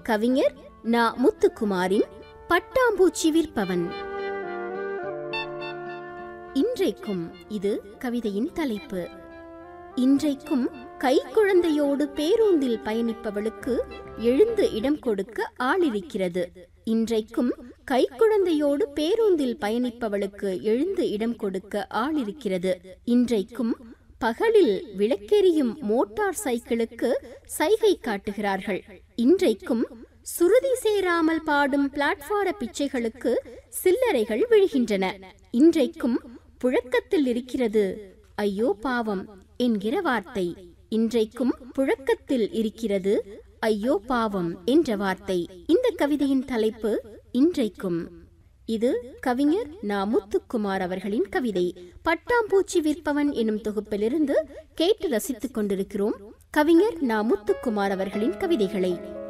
கவிஞர் நா முத்துக்குமாரின் பட்டாம்பூச்சி விற்பவன் இன்றைக்கும் இது கவிதையின் தலைப்பு இன்றைக்கும் கைக்குழந்தையோடு பேருந்தில் பயணிப்பவளுக்கு எழுந்து இடம் கொடுக்க ஆளிருக்கிறது இன்றைக்கும் கைக்குழந்தையோடு பேருந்தில் பயணிப்பவளுக்கு எழுந்து இடம் கொடுக்க ஆளிருக்கிறது இன்றைக்கும் பகலில் விளக்கெரியும் மோட்டார் சைக்கிளுக்கு சைகை காட்டுகிறார்கள் இன்றைக்கும் சுருதி சேராமல் பாடும் பிளாட்பார பிச்சைகளுக்கு சில்லறைகள் விழுகின்றன இன்றைக்கும் புழக்கத்தில் இருக்கிறது ஐயோ பாவம் என்கிற வார்த்தை இன்றைக்கும் புழக்கத்தில் இருக்கிறது ஐயோ பாவம் என்ற வார்த்தை இந்த கவிதையின் தலைப்பு இன்றைக்கும் இது கவிஞர் நா முத்துக்குமார் அவர்களின் கவிதை பட்டாம்பூச்சி விற்பவன் எனும் தொகுப்பிலிருந்து கேட்டு ரசித்துக் கொண்டிருக்கிறோம் கவிஞர் நா முத்துக்குமார் அவர்களின் கவிதைகளை